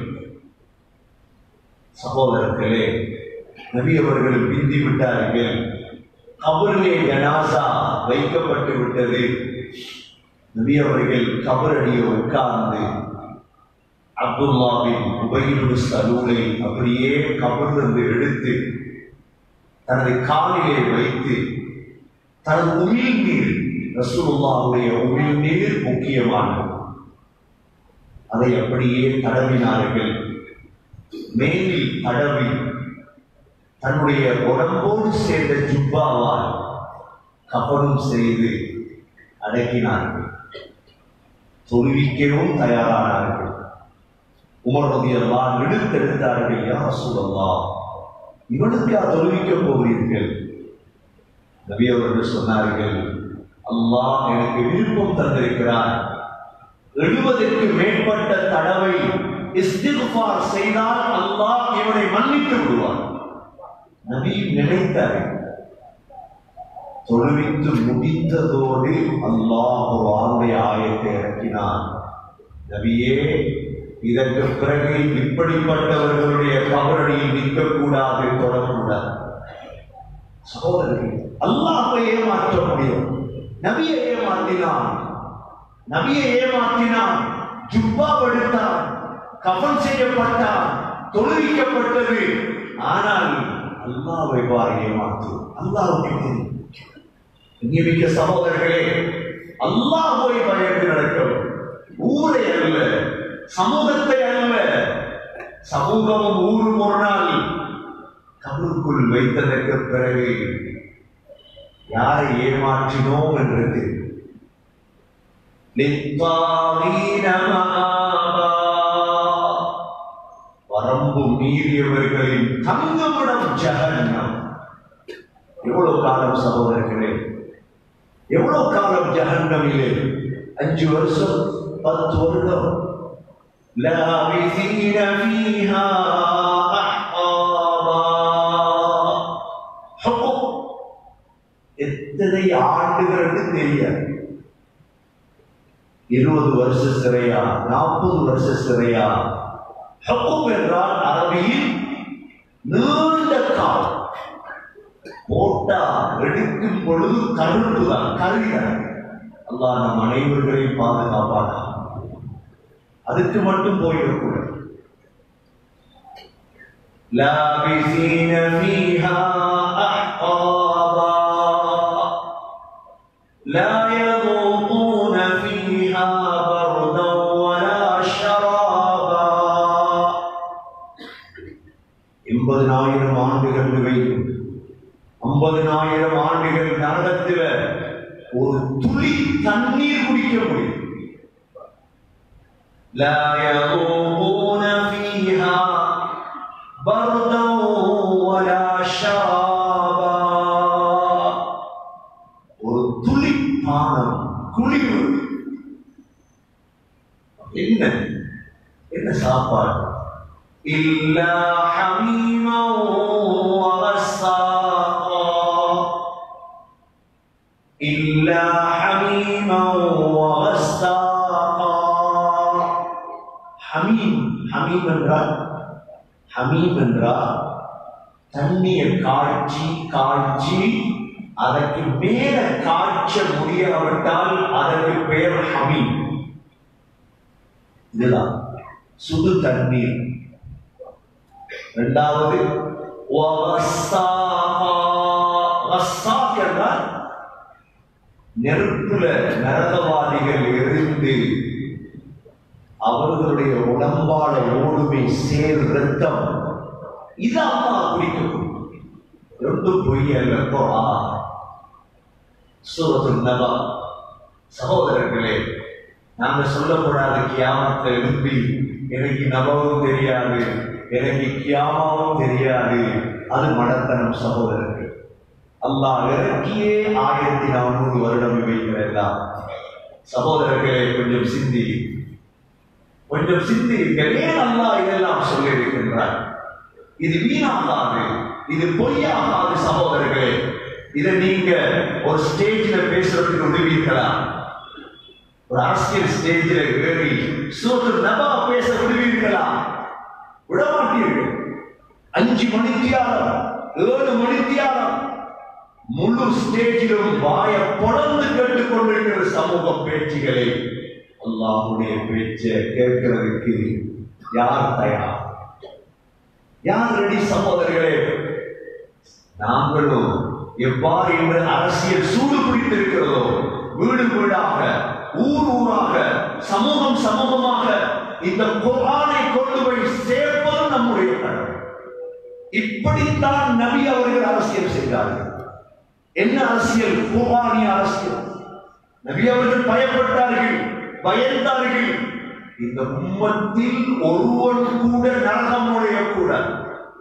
சகோதரர்களே நபி அவர்கள் பிந்தி விட்டார்கள் கபரிலே ஜனாசா வைக்கப்பட்டு விட்டது நபி அவர்கள் கபரடியை உட்கார்ந்து அப்துல்லாவின் உபயிரு சலூலை அப்படியே கபரிலிருந்து எடுத்து தனது காலிலே வைத்து தனது உமிழ் நீர் ரசூலுல்லாவுடைய உமிழ் நீர் முக்கியமானது அதை அப்படியே தடவினார்கள் மேலில் தடவி தன்னுடைய உடம்போடு சேர்ந்த ஜுப்பாவால் கபனும் செய்து அடக்கினார்கள் தொழுவிக்கவும் தயாரானார்கள் உமர் ரதியெல்லாம் எடுத்தெடுத்தார்கள் யார் சூழல்லா இவனுக்கா தொழுவிக்க போகிறீர்கள் நபி அவர்கள் சொன்னார்கள் அல்லாஹ் எனக்கு விருப்பம் தந்திருக்கிறார் எழுபதற்கு மேற்பட்ட தடவை இஸ்திஃபார் செய்தால் அல்லாஹ் இவனை மன்னித்து விடுவார் நபி நினைத்தார் தொழுவித்து முடித்ததோடு அல்லாஹ் ஒரு ஆந்தை ஆயத்தை இறக்கினான் நபியே இதற்கு பிறகு இப்படிப்பட்டவர்களுடைய கபரடியில் நிற்கக்கூடாது தொடரக்கூடாது சகோதரர்கள் அல்லாஹை ஏமாற்ற முடியும் நபியை ஏமாற்றினான் நபியை ஏமாற்றினான் ஜுப்பா எடுத்தான் கஃன் செய்யப்பட்டான் தொழுவிக்கப்பட்டது ஆனால் அல்லாஹ்வை பார் ஏமாற்று அல்லாஹ்வுக்கு தெரியும் இங்கே சகோதரர்களே அல்லாஹ்வை பயந்து நடக்கவும் ஊரை அல்ல சமூகத்தை அல்ல சமூகமும் ஊரும் ஒரு நாள் கபருக்குள் வைத்ததற்கு பிறகு யாரை ஏமாற்றினோம் என்று தெரியும் للطاغين مآبا வரம்பு மீறியவர்களின் தங்குமிடம் ஜகன்னம் எவ்வளவு காலம் சகோதரர்களே எவ்வளவு காலம் ஜகன்னமிலே அஞ்சு வருஷம் பத்து வருடம் லாபிசீன ஃபீஹா அஹ்காபா ஹுக்கும் எத்தனை ஆண்டுகள் தெரியாது இருபது வருஷ சிறையா நாற்பது வருஷ சிறையா ஹுக்கும் என்றால் அரபியில் நீண்ட காலம் போட்டா எடுக்கும் பொழுது கருண்டுதான் கருகிறார் அல்லாஹ் நம் அனைவர்களையும் பாதுகாப்பானா அதுக்கு மட்டும் போயிடக்கூடாது லாபிசீன ஃபீஹா அஹ்காபா لا يذوقون فيها بردا ولا شرابا எண்பதினாயிரம் ஆண்டுகள் வைக்கும் ஐம்பதினாயிரம் ஆண்டுகள் நரகத்தில் ஒரு துளி தண்ணீர் குடிக்க முடியும் لا يذوقون فيها بردا ولا شرابا ஒரு துளி பானம் குளிர் என்ன என்ன சாப்பாடு இல்லா ஹமீமா வகஸ்ஸாகா இல்லா ஹமீமா வகஸ்ஸாகா ஹமீம் ஹமீம் என்றால் ஹமீம் என்றால் தண்ணீர் காய்ச்சி காய்ச்சி அதற்கு மேல காய்ச்ச முடியாவிட்டால் அதற்கு பெயர் ஹமீம் இதுதான் சுடு தண்ணீர் இரண்டாவது வகஸ்ஸாகா. வகஸ்ஸாக் என்றால் நெருப்புல நரகவாதிகள் எரிந்து அவர்களுடைய உடம்பாட ஓடுமை சேர் ரத்தம் இது அம்மா குடிக்கும் ரெண்டு பொய் அல்ல குர்ஆன் சூரத்துல் நபா சகோதரர்களே நாங்க சொல்லக்கூடாது கியாமத்தை எழுப்பி எனக்கு நபவும் தெரியாது எனக்கு கியாமாவும் தெரியாது அது மடத்தனம் சகோதரர்கள் அல்லாஹ் இறக்கியே ஆயிரத்தி நானூறு வருடம் இவைகளெல்லாம் சகோதரர்களே கொஞ்சம் சிந்தி கொஞ்சம் சிந்தியுங்கள் ஏன் அல்லாஹ் இதெல்லாம் சொல்லி இருக்கின்றார் இது வீணாகாது இது பொய்யாகாது சகோதரர்களே இதை நீங்க ஒரு ஸ்டேஜ்ல பேசுறதுக்கு விடுவீர்களா ஒரு அரசியல் ஸ்டேஜ்ல ஏறி சூற்று நபா பேச விடுவீர்களா விடமாட்டீர்கள் அஞ்சு மணித்தியாலம் ஏழு மணித்தியாலம் முழு ஸ்டேஜிலும் வாய பொழந்து கேட்டுக் கொண்டிருக்கிற சமூக பேச்சுகளை அல்லாஹுடைய பேச்சை கேட்கிறதுக்கு யார் தயார் யார் ரெடி சகோதரர்களே நாங்களும் எவ்வாறு இன்று அரசியல் சூடு பிடித்திருக்கிறதோ வீடு வீடாக ஊர் ஊராக சமூகம் சமூகமாக இந்த குர்ஆனை கொண்டு போய் சேர்ப்பது நம்முடைய கடமை இப்படித்தான் நபி அவர்கள் அரசியல் செய்தார்கள் என்ன அரசியல் குர்ஆனிய அரசியல் நபி அவர்கள் பயப்பட்டார்கள் பயந்தார்கள் இந்த உம்மத்தில் ஒருவன் கூட நரகம் நுழையக்கூடாது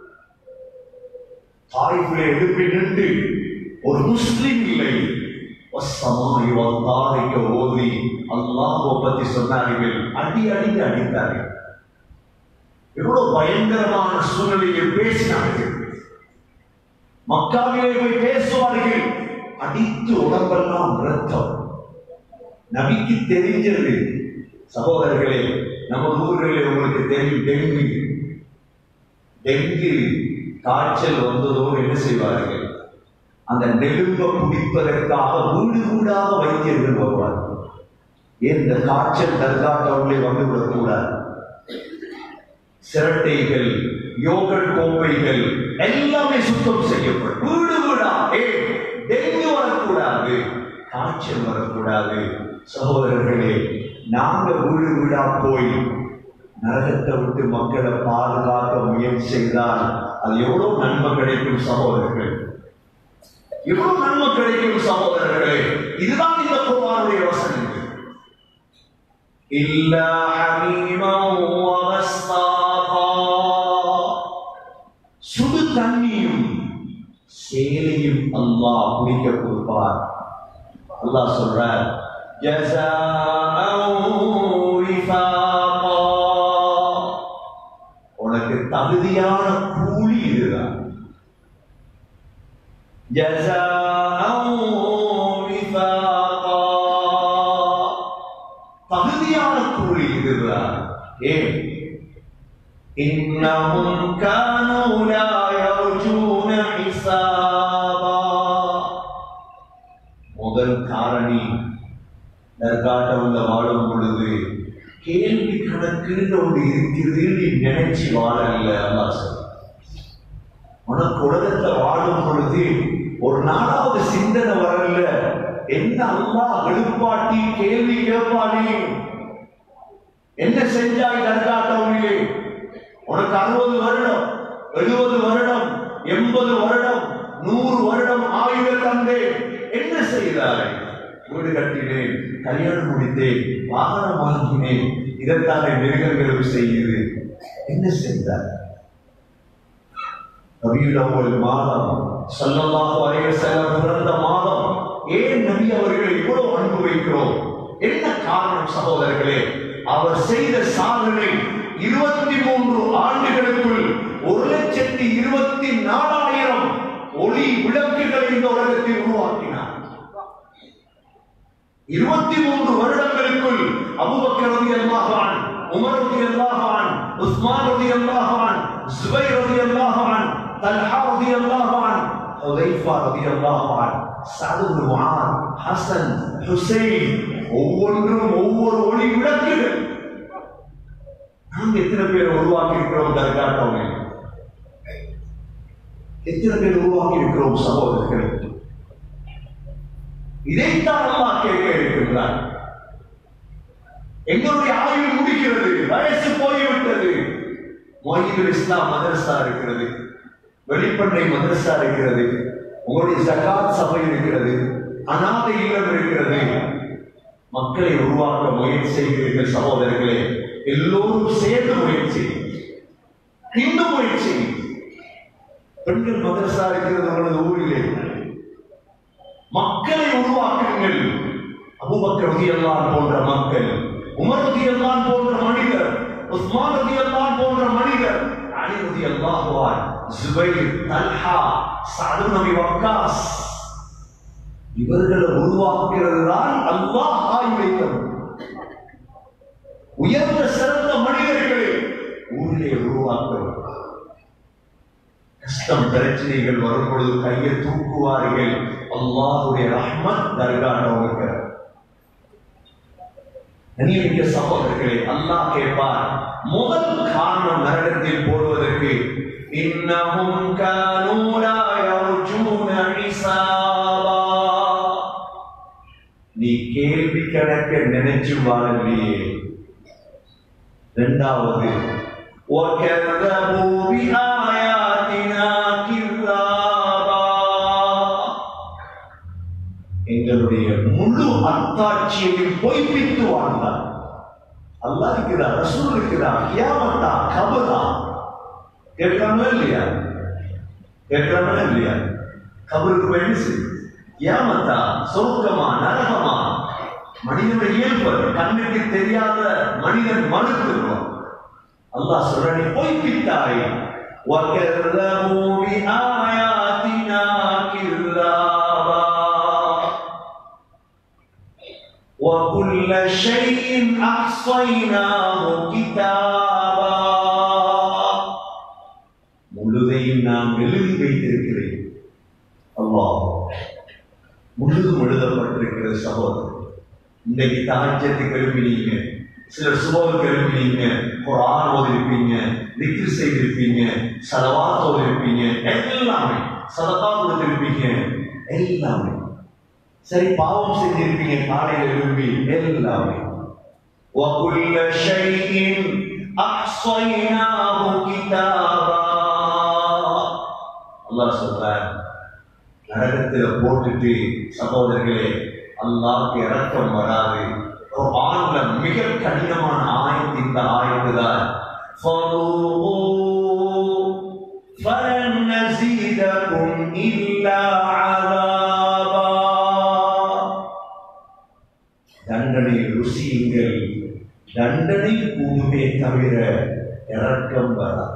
தாய்களை எழுப்பி நின்று ஒரு முஸ்லிம் இல்லை வசமாய் வந்தாரிக்க ஓதி அல்லாஹ் பத்தி சொன்னார்கள் அடி அடிந்து அடித்தார்கள் எவ்வளவு பயங்கரமான சூழ்நிலையில் பேசினார்கள் மக்காவிலே போய் பேசுவார்கள் அடித்து உடம்பெல்லாம் ரத்தம் நபிக்கு தெரிஞ்சது சகோதரர்களே நம்ம ஊர்களில் உங்களுக்கு தெரியும் டெங்கு டெங்கு காய்ச்சல் வந்ததோடு என்ன செய்வார்கள் அந்த நெருப்பை குடிப்பதற்காக வீடு வீடாக வைத்தியர்கள் வருவார்கள் ஏன் இந்த காய்ச்சல் தர்கா டவுன்லே வந்துவிடக் கூடாது சிரட்டைகள் யோகட் கோப்பைகள் எல்லாமே சுத்தம் செய்யப்படும் வீடு வீடா ஏ டெங்கு வரக்கூடாது காய்ச்சல் வரக்கூடாது சகோதரர்களே நாங்க வீடு வீடா போய் நரகத்தை விட்டு மக்களை பாதுகாக்க முயற்சி செய்தால் அது எவ்வளவு நன்மை கிடைக்கும் சகோதரர்கள் எவ்வளவு நன்மை கிடைக்கும் சகோதரர்களே இதுதான் இந்த குர்ஆனுடைய வசனங்கள் இல்லா ஹமீமா வகஸ்தாகா தண்ணியும் சேலையும் அல்லாஹ் குடிக்க கொடுப்பார் அல்லாஹ் சொல்றார் ஜஸாஅன் விஃபாகா. உனக்கு தகுதியான கூலி இதுதான் ஜஸாஅன் விஃபாகா. தகுதியான கூலி இதுதான் ஏன் إنهم كانوا لا يرجون حسابا முதல் காரணி நற்காட்டவுள்ள வாழும் பொழுது கேள்வி கணக்குன்னு ஒன்று இருக்கிறது நீ நினைச்சு வாழல அல்லாஹ் சொல்றான். உனக்கு உலகத்துல வாழும் பொழுது ஒரு நாளாவது சிந்தனை வரல என்ன அல்லாஹ் எழுப்பாட்டி கேள்வி கேட்பானே என்ன செஞ்சாய் நற்காட்டவுள்ளே உனக்கு அறுபது வருடம் எழுபது வருடம் எண்பது வருடம் நூறு வருடம் ஆயுத தந்தேன் என்ன செய்தாய் வீடு கட்டினேன் கல்யாணம் முடித்தேன் வாகனம் வாங்கினேன் இதைத்தானே மிருகங்களுக்கு செய்யுது என்ன செய்தார் ரபியுல் அவ்வல் மாதம் ஸல்லல்லாஹு அலைஹி வஸல்லம் பிறந்த மாதம் ஏன் நபி அவர்கள் இவ்வளவு அன்பு வைக்கிறோம் என்ன காரணம் சகோதரர்களே அவர் செய்த சாதனை இருபத்தி மூன்று ஆண்டுகளுக்குள் ஒரு லட்சத்தி இருபத்தி நாலாயிரம் ஒளி விளக்குகளை இந்த உலகத்தில் உருவாக்கினார் இருபத்தி மூன்று வருடங்களுக்குள் அபூபக்கர் ரலியல்லாஹு அன்ஹு உமர் ரலியல்லாஹு அன்ஹு உஸ்மான் ரலியல்லாஹு அன்ஹு ஜுபைர் ரலியல்லாஹு அன்ஹு தல்ஹா ரலியல்லாஹு அன்ஹு ஹுதைஃபா ரலியல்லாஹு அன்ஹு சஅத் இப்னு முஆத் ஹசன் ஹுசைன் ஒவ்வொன்றும் ஒவ்வொரு ஒளி விளக்குகள் நாங்க எத்தனை பேர் உருவாக்கி இருக்கிறோம் தற்காட்டவங்க எத்தனை பேர் உருவாக்கி இருக்கிறோம் சகோதரர்கள் இதைத்தான் அல்லாஹ் கேட்க இருக்கின்றார் எங்களுடைய ஆயுள் முடிக்கிறது வயசு போய்விட்டது மொஹிதுல் இஸ்லாம் மதரசா இருக்கிறது வெளிப்பண்ணை மதரசா இருக்கிறது உங்களுடைய ஜகாத் சபை இருக்கிறது அநாதை இல்லம் இருக்கிறது மக்களை உருவாக்க முயற்சி செய்கிறீர்கள் சகோதரர்களே எல்லோரும் சேர்ந்து முயற்சி இன்னும் முயற்சி பெண்கள் மதரசா இருக்கிறது உங்களது ஊரிலே மக்களை உருவாக்குங்கள் அபூபக்கர் ரலியல்லாஹு போன்ற மக்கள் உமர் ரலியல்லாஹு போன்ற மனிதர் உஸ்மான் ரலியல்லாஹு போன்ற மனிதர் அலி ரலியல்லாஹு அன்ஹு Zubair Talha Saad ibn Abi Waqqas இவர்களை உருவாக்குறது தான் அல்லாஹ் ஆயுதம் உயர்ந்த சிறந்த மனிதர்களை ஊரிலே உருவாக்குவது கஷ்டம் பிரச்சனைகள் வரும் பொழுது கையை தூக்குவார்கள் அல்லாஹுடைய ரஹ்மத் தர்கானவங்க கண்ணியமிக்க சகோதரர்களே அல்லாஹ் கேட்பார் முதல் காரணம் நரகத்தில் போடுவதற்கு இன்னஹும் கானூ லா யர்ஜூன ஹிசாபா நீ கேள்வி கணக்க நினைச்சு வாழலையே இரண்டாவது وكذبوا بآياتنا كذابا எங்களுடைய முழு அத்தாட்சியையும் பொய்ப்பித்து வாழ்ந்தார் அல்லாஹ் இருக்கிறார் ரசூல் இருக்கிறார் கியாமத்தா கபரா கேட்கிறாங்களா இல்லையா கேட்கிறாங்களா இல்லையா கபருக்கு பயணிச்சு கியாமத்தா சொர்க்கமா நரகமா மனிதனுடைய இயல்பு கண்ணுக்கு தெரியாத மனிதன் மறுத்துருவான் அல்லாஹ் சொல்ற நீ பொய்ப்பித்தாய் وَكَذَّبُوا بِآيَاتِنَا كِذَّابًا وَكُلَّ شَيْءٍ أَحْصَيْنَاهُ كِتَابًا முழுதையும் நாம் எழுதி வைத்திருக்கிறேன் அல்லாஹ் முழுதும் எழுதப்பட்டிருக்கிற சகோதரர் இன்னைக்கு தாஜ்யத்துக்கு எழுப்பினீங்க சிலர் சுபவுக்கு எழுப்பினீங்க குரான் ஓதிருப்பீங்க திக்ரு செய்திருப்பீங்க சலவாத் ஓதிருப்பீங்க எல்லாமே சதகா கொடுத்திருப்பீங்க எல்லாமே சரி பாவம் செஞ்சிருப்பீங்க காலையில் எழுப்பி எல்லாமே وَكُلَّ شَيْءٍ أَحْصَيْنَاهُ كِتَابًا அல்லாஹ் சொல்றார் நரகத்துல போட்டுட்டு சகோதரர்களே அல்லாஹ்க்கு இறக்கம் வராது குர்ஆன்ல மிக கடினமான ஆயத்து இந்த ஆயத்து தான் فَذُوقُوا فَلَن لكم إلا عذابا தண்டனை ருசியுங்கள் தண்டனை கூடுமே தவிர இறக்கம் வராது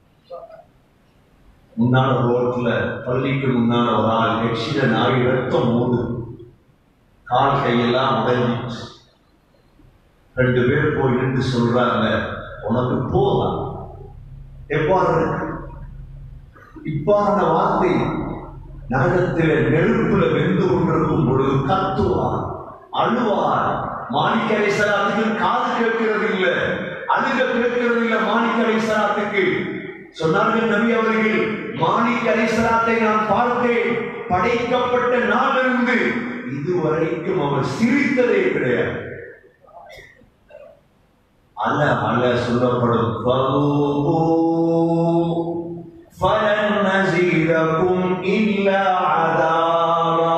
முன்னால ரோட்ல பள்ளிக்கு முன்னால ஒரு ஆள் எக்ஸிட நாய் ரத்தம் ஓடு கால் கையெல்லாம் உடஞ்சிச்சு ரெண்டு பேர் போய் நின்று சொல்றாங்க உனக்கு போகலாம் எவ்வாறு இருக்கு இவ்வாறான வார்த்தை நரகத்தில நெருப்புல வெந்து கொண்டிருக்கும் பொழுது கத்துவார் அழுவார் மாணிக்கரை சலாத்துக்கு காது கேட்கிறது இல்ல அழுக கேட்கிறது இல்ல மாணிக்கரை சலாத்துக்கு சொன்னார்கள் நபி அவர்கள் மாணிக்கரை சலாத்தை நான் பார்த்தேன் படைக்கப்பட்ட நாளிலிருந்து இதுவரைக்கும் அவர் சிரித்ததே கிடையாது அல அல சொல்லப்படும் "ஃபதூகு ஃபலன் நஸீதகும் இல்லா அதாபா."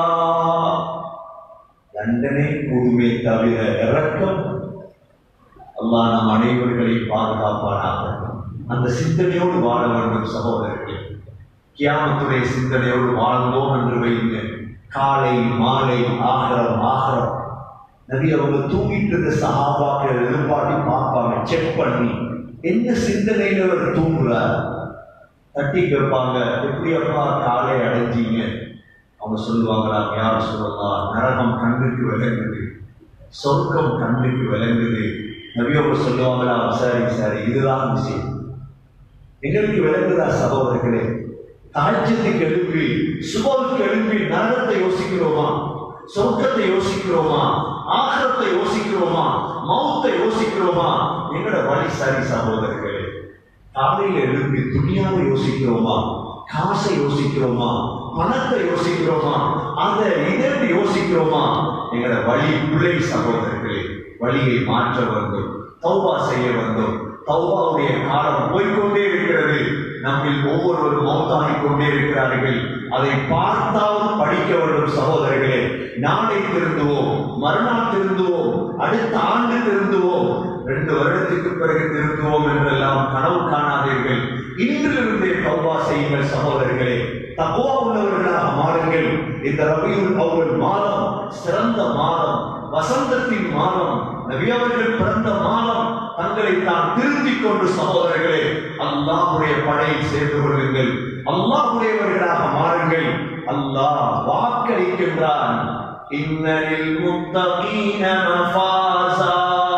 தண்டனை கூடுமே தவிர இறக்கம் அல்லாஹ் நம் அனைவர்களை பாதுகாப்பானாக அந்த சிந்தனையோடு வாழ வேண்டும் சகோதரர்களே கியாமத்துடைய சிந்தனையோடு வாழ்ந்தோம் என்று வைங்க காலை மாலை ஆகரம் ஆகரம் நபி அவங்க தூங்கிட்டு இருந்த சகாபாக்கள் எதிர்பார்த்து பார்ப்பாங்க செக் பண்ணி என்ன சிந்தனையில அவர் தூங்குறார் தட்டி கேட்பாங்க எப்படி அப்பா காலை அடைஞ்சீங்க அவங்க சொல்லுவாங்களா யார் சொல்லலாம் நரகம் கண்ணுக்கு விளங்குது சொர்க்கம் கண்ணுக்கு விளங்குது நபி அவங்க சொல்லுவாங்களா சரி சரி இதுதான் விஷயம் எங்களுக்கு விளங்குதா சகோதரர்களே தாஜ்யத்துக்கு எழுப்பி சுபவுக்கு எழுப்பி நரகத்தை யோசிக்கிறோமா சொர்க்கத்தை யோசிக்கிறோமா ஆகரத்தை யோசிக்கிறோமா மௌத்தை யோசிக்கிறோமா எங்களோட வழி சரி சகோதரர்களே காலையில எழுப்பி துணியாவை யோசிக்கிறோமா காசை யோசிக்கிறோமா பணத்தை யோசிக்கிறோமா அதை இதற்கு யோசிக்கிறோமா எங்களோட வழி பிள்ளை சகோதரர்களே வழியை மாற்ற வேண்டும் தௌபா செய்ய வேண்டும் தௌபாவுடைய காலம் போய்க்கொண்டே இருக்கிறது நம்மில் ஒவ்வொருவரும் மௌத்தாகிக் கொண்டே இருக்கிறார்கள் அதை பார்த்தாவது படிக்க வேண்டும் சகோதரர்களே நாளை திருந்துவோம் மறுநாள் திருந்துவோம் அடுத்த ஆண்டு திருந்துவோம் ரெண்டு வருடத்துக்கு பிறகு திருந்துவோம் என்றெல்லாம் கனவு காணாதீர்கள் இன்றிலிருந்தே தௌபா செய்யுங்கள் சகோதரர்களே தகுவா உள்ளவர்களாக மாறுங்கள் இந்த ரபியுல் அவ்வள் மாதம் சிறந்த மாதம் வசந்தத்தின் மாதம் நபி அவர்கள் பிறந்த மாதம் தங்களை தான் திருத்திக் கொண்டு சகோதரர்களே அல்லாஹ்வுடைய படையில் சேர்ந்து கொள்ளுங்கள் அல்லாஹ்வுடையவர்களாக மாறுங்கள் அல்லாஹ் வாக்களிக்கின்றான் இன்னலில் முத்தகீன மஃபாஸா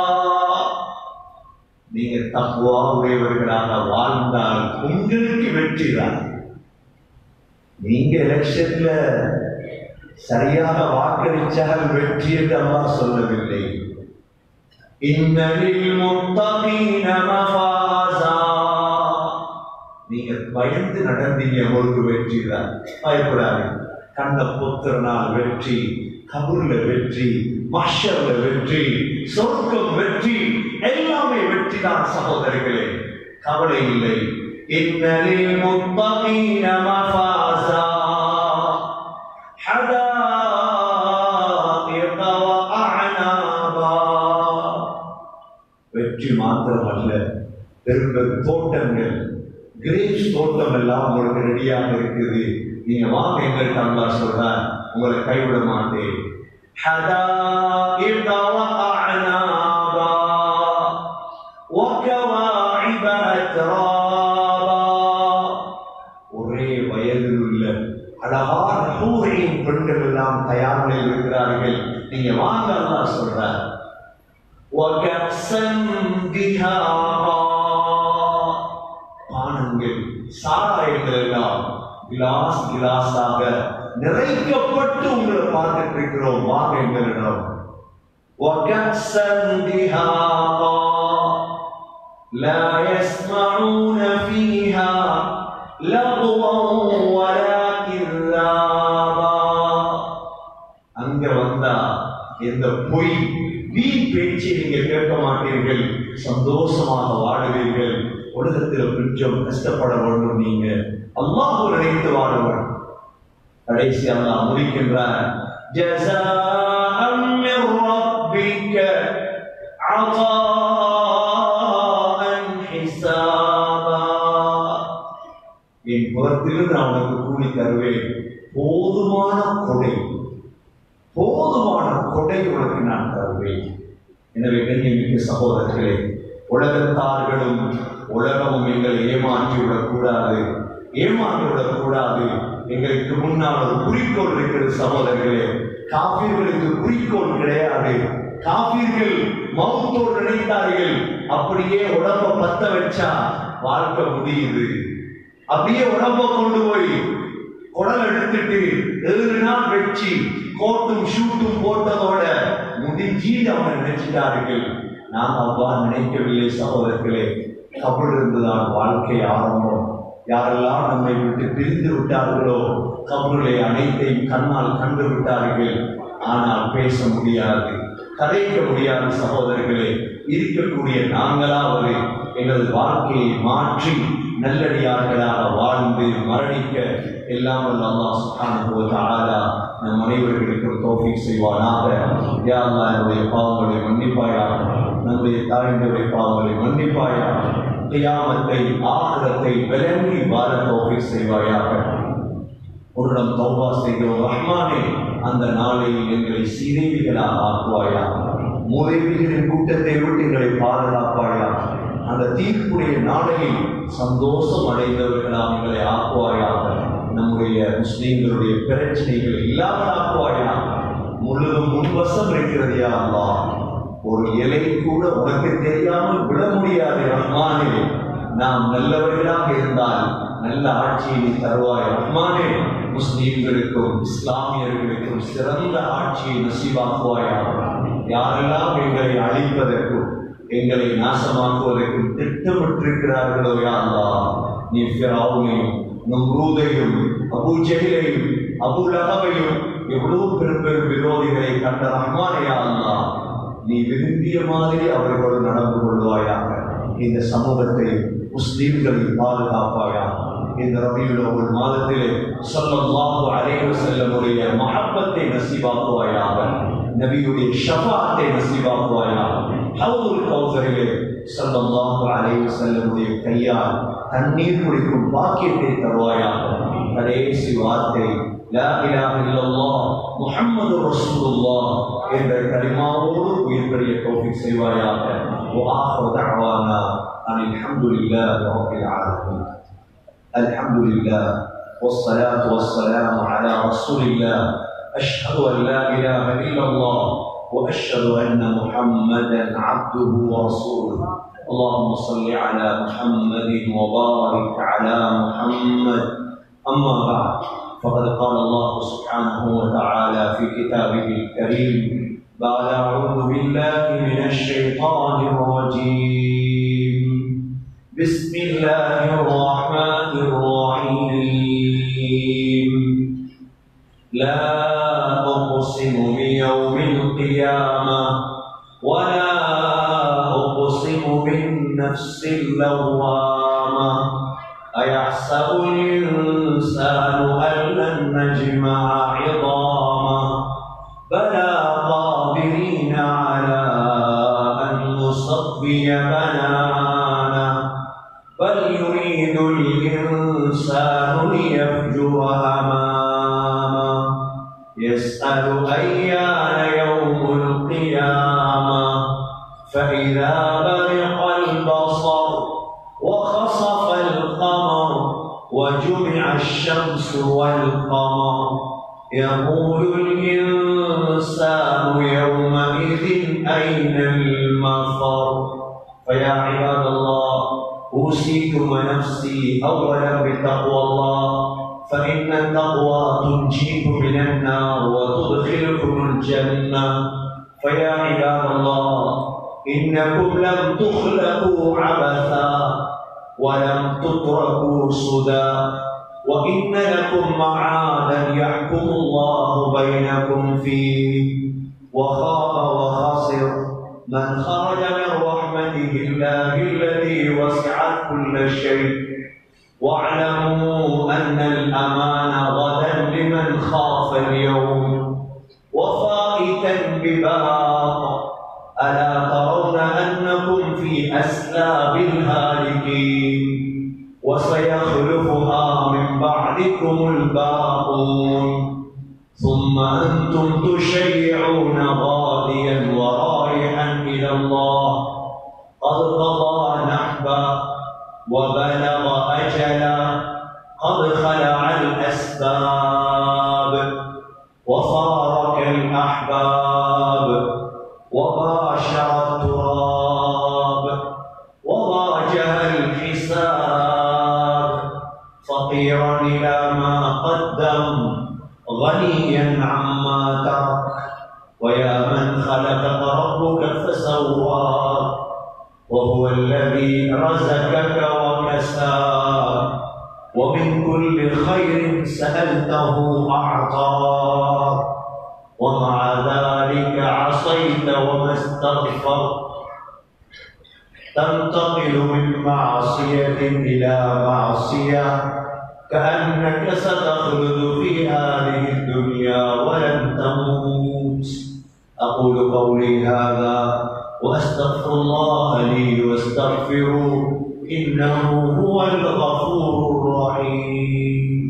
நீங்க தக்குவா உடையவர்களாக வாழ்ந்தால் உங்களுக்கு வெற்றி தான் நீங்க எலெக்ஷன்ல சரியாக வாக்களிச்சால் வெற்றி என்று அல்லாஹ் சொல்லவில்லை இன்னலில் முத்தகீன மஃபாஸா நீங்க பயந்து நடந்தீங்க உங்களுக்கு வெற்றி தான் பயப்படாது கண்ண புத்திரனால் வெற்றி கபூர்ல வெற்றி மஷர்ல வெற்றி சொர்க்கம் வெற்றி எல்லாமே வெற்றி தான் சகோதரிகளே கவலை இல்லை இன்னலில் முத்தகீன மஃபாஸா حدائق وأعنابا வெற்றி மாத்திரமல்ல பெரும் பெரும் தோட்டங்கள் கிரேப்ஸ் தோட்டம் எல்லாம் உங்களுக்கு ரெடியாக இருக்குது நீங்க வாங்க எங்களுக்கு அல்லாஹ் சொல்றார் உங்களை கைவிட மாட்டேன் حدائق وأعنابا وكواعب أترابا ஒரே வயதில் உள்ள அழகான ஹூரியின் பெண்கள் எல்லாம் தயார் நிலையில் இருக்கிறார்கள் நீங்க வாங்க அல்லாஹ் சொல்றார் وكأسا دهاقا பானங்கள் சாராயங்கள் எல்லாம் கிளாஸ் கிளாஸாக நிறைக்கப்பட்டு உங்களை பார்த்துட்டு இருக்கிறோம் வாங்க எங்களிடம் وكأسا دهاقا لا يسمعون فيها لغوا ولا كذابا அங்க வந்தா எந்த பொய் வீண் பேச்சை நீங்க கேட்க மாட்டீர்கள் சந்தோஷமாக வாழுவீர்கள் உலகத்தில் கொஞ்சம் கஷ்டப்பட வேண்டும் நீங்க அல்லாஹ் நினைத்து வாழ வேண்டும் கடைசி அல்லாஹ் முடிக்கின்றார் جزاء من ربك عطاء حسابا என் புறத்திலிருந்து நான் உனக்கு கூலி தருவேன் போதுமான கொடை போதுமான கொடை உனக்கு நான் தருவேன் எனவே கண்ணியமிக்க சகோதரர்களே உலகத்தார்களும் உலகமும் எங்களை ஏமாற்றி விடக்கூடாது ஏமாற்றி விடக்கூடாது எங்களுக்கு முன்னால் ஒரு குறிக்கோள் இருக்கிறது சகோதரர்களே காப்பீர்களுக்கு குறிக்கோள் கிடையாது காப்பீர்கள் மௌத்தோடு நினைத்தார்கள் அப்படியே உடம்ப பத்த வச்சா வாழ்க்கை முடியுது அப்படியே உடம்ப கொண்டு போய் குடல் எடுத்துட்டு ஏழு நாள் வச்சு கோட்டும் ஷூட்டும் போட்டதோட முடிஞ்சு அவங்க நினைச்சிட்டார்கள் நாம் அவ்வாறு நினைக்கவில்லை சகோதரர்களே கபல் இருந்துதான் வாழ்க்கை ஆரம்பம் யாரெல்லாம் நம்மை விட்டு பிரிந்து விட்டார்களோ கபருளை அனைத்தையும் கண்ணால் கண்டு விட்டார்கள் ஆனால் பேச முடியாது கதைக்க முடியாத சகோதரர்களே இருக்கக்கூடிய நாங்களாவது எங்களது வாழ்க்கையை மாற்றி நல்லடியார்களாக வாழ்ந்து மரணிக்க எல்லாம் வல்ல அல்லாஹ் சுப்ஹானஹு வ தஆலா நம் அனைவர்களுக்கும் தௌஃபீக் செய்வானாக யா அல்லாஹ் என்னுடைய பாவங்களை மன்னிப்பாயாக நம்முடைய தாய்களுடைய பாவங்களை மன்னிப்பாயாக கியாமத்தை ஆகிரத்தை விளங்கி வாழ தௌஃபீக் செய்வாயாக உன்னிடம் தௌபா செய்கிறோம் ரஹ்மானே அந்த நாளில் எங்களை சீதேவிகளாக ஆக்குவாயா மூதேவிகளின் கூட்டத்தை விட்டு எங்களை பாதுகாப்பாயா அந்த தீர்ப்புடைய நாளையில் சந்தோஷம் அடைந்தவர்களாக எங்களை ஆக்குவாயாக நம்முடைய முஸ்லீம்களுடைய பிரச்சனைகள் இல்லாமல் ஆக்குவாயா முழுதும் முன்வசம் இருக்கிறது யா அல்லாஹ் ஒரு இலை கூட உனக்கு தெரியாமல் விட முடியாது ரஹ்மானே நாம் நல்லவர்களாக இருந்தால் நல்ல ஆட்சியை நீ தருவாய் ரஹ்மானே முஸ்லீம்களுக்கும் இஸ்லாமியர்களுக்கும் சிறந்த ஆட்சியை நசீவாக்குவாயாக யாரெல்லாம் எங்களை அழிப்பதற்கும் எங்களை நாசமாக்குவதற்கும் திட்டமிட்டிருக்கிறார்களோ யா அல்லாஹ் நீ ஃபிரௌனையும் நம்ரூதையும் அபூ ஜஹிலையும் அபூ லஹபையும் எவ்வளவு பெரும் பெரும் விரோதிகளை கண்ட ரஹ்மானே யா அல்லாஹ் நீ விரும்பிய மாதிரி அவர்களோடு நடந்து கொள்வாயாக இந்த சமூகத்தை முஸ்லீம்களை பாதுகாப்பாயாக இந்த ரபியுல் அவ்வல் மாதத்திலே ஸல்லல்லாஹு அலைஹி வஸல்லமுடைய மஹப்பத்தை நசீபாக்குவாயாக நபியுடைய ஷஃபாத்தை நசீபாக்குவாயாக ஹவுல் கௌசரிலே ஸல்லல்லாஹு அலைஹி வஸல்லமுடைய கையால் தண்ணீர் குடிக்கும் பாக்கியத்தை தருவாயாக கடைசி வார்த்தை லா இலாஹ இல்லல்லாஹ் முஹம்மது ரசூலுல்லாஹ் என்ற கலிமாவோடு உயிர் பெரிய தௌஃபீக் செய்வாயாக وآخر دعوانا أن الحمد لله رب العالمين الحمد لله والصلاة والسلام على رسول الله أشهد أن لا إله إلا الله وأشهد أن محمدا عبده ورسوله اللهم صل على محمد وبارك على محمد أما بعد فقد قال الله سبحانه وتعالى في كتابه الكريم بعد أعوذ بالله من الشيطان الرجيم بسم الله الرحمن الرحيم لا أقسم بيوم القيامة ولا أقسم بالنفس اللوامة أيحسب الإنسان أن لن نجمع عظامه بلى قادرين على أن نصفي بنانا بل يريد الإنسان ليفجر أمامه يسأل أيان يوم القيامة فإذا برق البصر وخسف القمر وجمع الشمس والقمر يقول الإنسان يومئذ أين المفر فيا عباد الله أوصيكم ونفسي أولا بتقوى الله فإن التقوى تنجيكم من النار وتدخلكم الجنة فيا عباد الله إنكم لم تخلقوا عبثا ولم تتركوا سدى وإن لكم معادا يحكم الله بينكم فيه وخاب وخسر من خرج من رحمته الله الذي وسعت كل شيء واعلموا أن الأمان غدا لمن خاف اليوم وفائتا بباق ألا ترون أنكم في أسلاب الهالكين وسيخلفها بعدكم الباقون ثم أنتم تشيعون غاديا ورايحا إلى الله قد قضى نحبا وبلغ أجلا قد خلع الأسباب وفارق الأحباب وباشر التراب وواجه الحساب فقيرا إلى ما قدم غنيا عما ترك ويا من خلقك ربك فسواك وهو الذي رزقك وكساك ومن كل خير سألته أعطاك ومع ذلك عصيت وما استغفرت تنتقل من معصية إلى معصية كأنك ستخلد في هذه الدنيا ولن تموت أقول قولي هذا وأستغفر الله لي واستغفروه إنه هو الغفور الرحيم